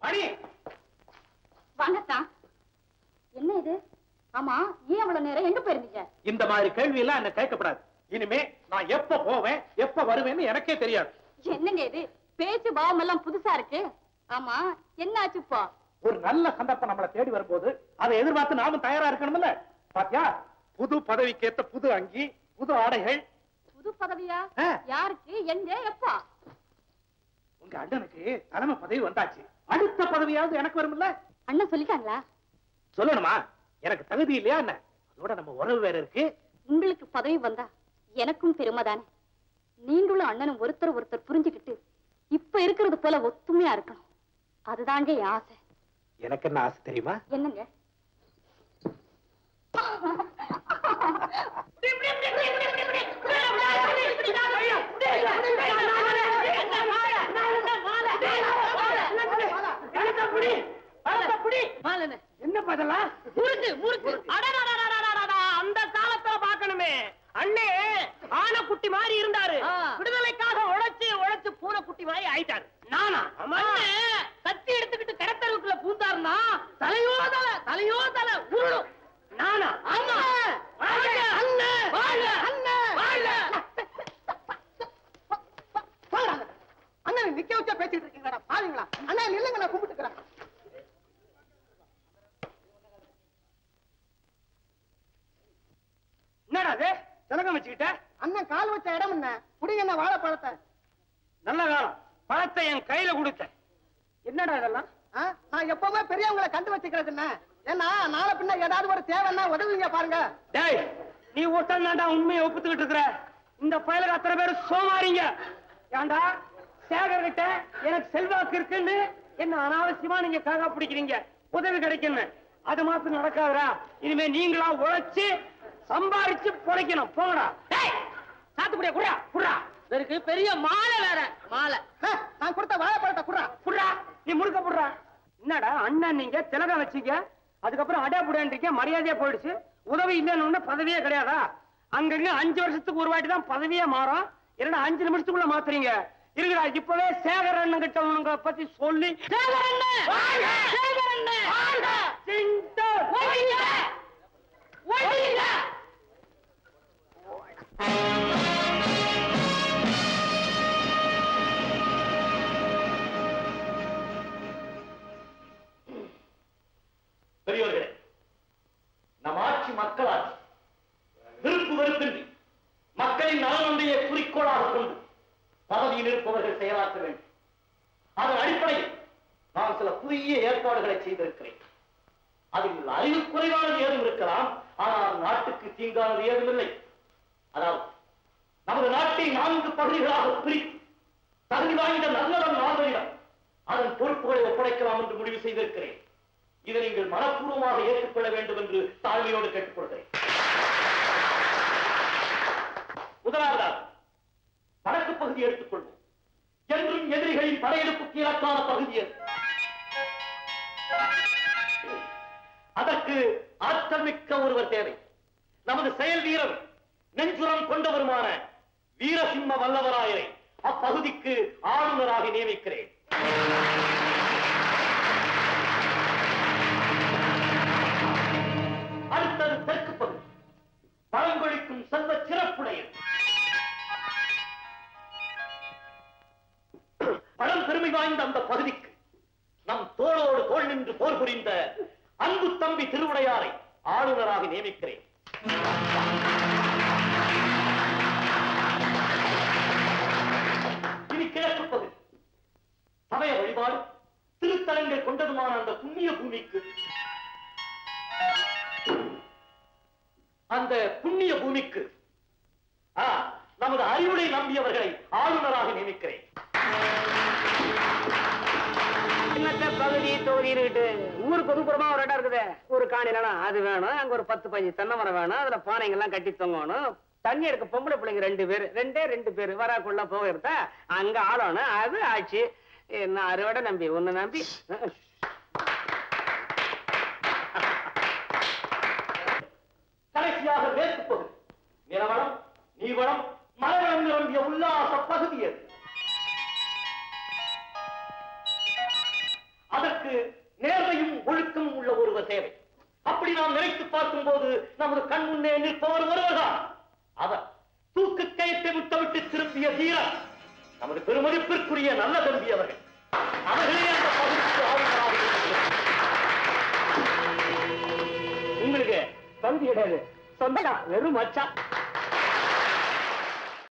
அடி வாங்கத்தான் என்ன இது ஆமா ஏன் அவ்வளவு நேரம் எங்க போயிருந்தீங்க இந்த மாதிரி கேள்வி எல்லாம் என்ன கேட்கப்படாது இனிமே நான் எப்ப போவேன் எப்ப வருவேன்னு எனக்கே தெரியாது என்னங்க இது பேச்சு பாவம் எல்லாம் புதுசா இருக்கு ஆமா என்ன ஆச்சு இப்போ ஒரு நல்ல சந்தர்ப்பம் நம்மளை தேடி வரும்போது அதை எதிர்பார்த்து நாமும் தயாரா இருக்கணும்ல பாத்தியா புது பதவிக்கேத்த புது அங்கி புது ஆடைகள் புது பதவியா ஆ. யாருக்கு எங்க எப்போ உங்க அண்ணனுக்கு தலைமை பதவி வந்தாச்சு அடுத்த பதவியாவது எனக்கு வரும்ல அண்ணன் சொல்லிட்டாங்களா சொல்லணுமா எனக்கு தகுதி இல்லையா என்ன அதோட நம்ம உறவு வேற இருக்கு உங்களுக்கு பதவி வந்தா எனக்கும் பெருமை தானே நீங்களும் அண்ணனும் ஒருத்தர் ஒருத்தர் புரிஞ்சுக்கிட்டு இப்ப இருக்கிறது போல ஒத்துமையா இருக்கணும் அதுதாங்க என் ஆசை எனக்கு என்ன ஆசை தெரியுமா என்னங்க என்ன பதிலாம் முறுக்கு முறுக்கு அடடடடடடடடா, அந்த காலத்துல பார்க்கணுமே அண்ணே ஆனைக்குட்டி மாதிரி இருந்தாரு விடுதலைக்காக உழைச்சு உழைச்சு பூனைக்குட்டி மாதிரி ஆயிட்டாரு நானா அண்ணே கத்தி எடுத்துக்கிட்டு கடத்தலுக்குள்ள பூந்தாருன்னா தலையோ தலை தலையோ தலை உருளும் நானா ஆமா வாழ்க அண்ணே வாழ்க அண்ணே வாழ்க அண்ணன் நிக்க வச்சா பேசிட்டு இருக்கீங்களா பாருங்களா அண்ணா நில்லுங்க நான் கும்பிட்டுக்கிறேன் என்னடா அது திலகம் வச்சுக்கிட்ட அண்ணன் கால் வச்ச இடம் என்ன புடிங்க என்ன வாழைப்பழத்தை நல்ல காலம் பழத்தை என் கையில கொடுத்தேன் என்னடா இதெல்லாம் ஆ? நான் எப்பவுமே பெரியவங்களை கண்டு வச்சுக்கிறது என்ன ஏன்னா நாளை பின்ன ஏதாவது ஒரு தேவைன்னா உதவுவீங்க பாருங்க டேய் நீ ஒருத்தன் உண்மையை ஒப்புத்துக்கிட்டு இருக்கிற இந்த பயலுக்கு அத்தனை பேர் சோமாரிங்க ஏண்டா சேகர் கிட்ட எனக்கு செல்வாக்கு இருக்குன்னு என்ன அனாவசியமா நீங்க காகா பிடிக்கிறீங்க உதவி கிடைக்குன்னு அது மாத்திரம் நடக்காதுடா இனிமே நீங்களா உழைச்சு சம்பாரிச்சு பொழைக்கணும் போங்கடா டேய் சாத்துக்குடியா குடா குடா இதற்கு பெரிய மாலை வேற மாலை ஆ, நான் கொடுத்த வாழைப்பழத்தை குடுறா புடுறா நீ முழுக்க புடுறா என்னடா அண்ணன் நீங்க திலகம் வச்சீங்க அதுக்கப்புறம் அடா புடான்றீங்க மரியாதையா போயிடுச்சு உதவி இல்லைன்னு பதவியே கிடையாதா அங்கங்க அஞ்சு வருஷத்துக்கு ஒரு வாட்டி தான் பதவியே மாறும் இல்லைன்னா அஞ்சு நிமிஷத்துக்குள்ள மாத்துறீங்க இருக்குடா இப்பவே சேகர் அண்ணன் கிட்ட உனங்க பத்தி சொல்லி சேகர் அண்ணன் சேகர் அண்ணன் சிண்டர் ஒழிங்க ஒழிங்க பெரியவர்களே நம் ஆட்சி மக்களாட்சி விருப்பு வெறுப்பின்றி மக்களின் நலனுடைய குறிக்கோளாக கொண்டு பதவியில் இருப்பவர்கள் செயலாற்ற வேண்டும் அதன் அடிப்படையில் நான் சில புதிய ஏற்பாடுகளை செய்திருக்கிறேன் அதில் அறிவு குறைவானது ஏதும் இருக்கலாம் ஆனால் நாட்டுக்கு தீங்கானது ஏதும் இல்லை அதாவது நமது நாட்டை நான்கு பகுதிகளாக பிரித்து தகுதி வாய்ந்த நல்லடம் நால்வரிடம் அதன் பொறுப்புகளை ஒப்படைக்கலாம் என்று முடிவு செய்திருக்கிறேன் இதை நீங்கள் மனப்பூர்வமாக ஏற்றுக்கொள்ள வேண்டும் என்று தாழ்மையோடு கேட்டுக்கொள்கிறேன் முதலாவதாக வடக்கு பகுதி எடுத்துக்கொள்வோம் என்றும் எதிரிகளின் படையெடுப்புக்கு இலக்கான பகுதி அது அதற்கு ஆற்றல் மிக்க ஒருவர் தேவை நமது செயல் வீரர் நெஞ்சுரம் கொண்டவருமான வீரசிம்ம வல்லவராயரை அப்பகுதிக்கு ஆளுநராக நியமிக்கிறேன் அடுத்தது தெற்கு பகுதி பழங்கொழிக்கும் செல்வ சிறப்புடையது பழம் பெருமை வாய்ந்த அந்த பகுதிக்கு நம் தோளோடு தோள் நின்று போர் புரிந்த அன்பு தம்பி திருவுடையாரை ஆளுநராக நியமிக்கிறேன் இனி கிழக்கு பகுதி சமய வழிபாடு திருத்தலங்கள் கொண்டதுமான அந்த புண்ணிய பூமிக்கு அந்த புண்ணிய பூமிக்கு ஆ, நமது அறிவுரை நம்பியவர்களை ஆளுநராக நியமிக்கிறேன் என்னத்த பகுதி தொகுதி இருக்கு ஊருக்கு ஒதுக்குறமா ஒரு இடம் இருக்குது ஒரு காணி நிலம் அது வேணும் அங்க ஒரு பத்து பஞ்சு தென்னை மரம் வேணும் அதுல பானைங்க எல்லாம் கட்டி தொங்கணும் தண்ணி எடுக்க பொம்பளை பிள்ளைங்க ரெண்டு பேர் ரெண்டே ரெண்டு பேர் வராக்குள்ள போக இருந்தா அங்க ஆளணும் அது ஆச்சு என்ன அறுவடை நம்பி உன்னை நம்பி அஹ், கடைசியாக மேற்கு பகுதி நிலவளம் நீர்வளம் மலைவளம் நிரம்பிய உல்லாச பகுதி அது அதற்கு நமக்கு நேர்மையும் ஒழுக்கமும் உள்ள ஒருவர் தேவை அப்படி நாம் நினைத்து பார்க்கும்போது நமது கண் முன்னே நிற்பவர் ஒருவர்தான் அவர் தூக்கு கயத்தை விட்டுவிட்டு திரும்பிய வீரர் நமது பெருமதிப்பிற்குரிய நல்ல தம்பி அவர்கள் அவர்களே அந்த பகுதிக்கு ஆளுநராக இருக்கிறார். உங்களுக்கு தம்பி கிடையாது சொந்தடா வெறும் மச்சான்